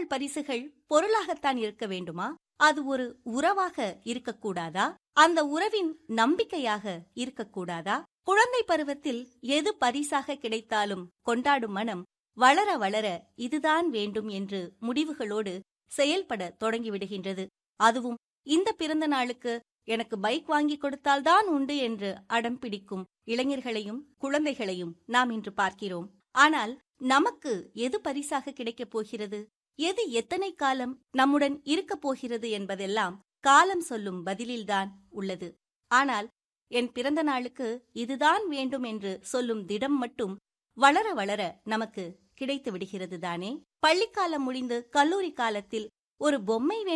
பிறந்தநாள் பரிசுகள் பொருளாகத்தான் இருக்க வேண்டுமா அது ஒரு உறவாக இருக்கக்கூடாதா அந்த உறவின் நம்பிக்கையாக இருக்கக்கூடாதா குழந்தை பருவத்தில் எது பரிசாக கிடைத்தாலும் கொண்டாடும் மனம் வளர வளர இதுதான் வேண்டும் என்று முடிவுகளோடு செயல்பட தொடங்கிவிடுகின்றது அதுவும் இந்த பிறந்த நாளுக்கு எனக்கு பைக் வாங்கி கொடுத்தால்தான் உண்டு என்று அடம் பிடிக்கும் இளைஞர்களையும் குழந்தைகளையும் நாம் இன்று பார்க்கிறோம் ஆனால் நமக்கு எது பரிசாக கிடைக்கப் போகிறது எது எத்தனை காலம் நம்முடன் இருக்கப் போகிறது என்பதெல்லாம் காலம் சொல்லும் பதிலில்தான் உள்ளது ஆனால் என் பிறந்த நாளுக்கு இதுதான் வேண்டும் என்று சொல்லும் திடம் மட்டும் வளர வளர நமக்கு கிடைத்து விடுகிறது தானே பள்ளிக்காலம் முடிந்து கல்லூரி காலத்தில் ஒரு பொம்மை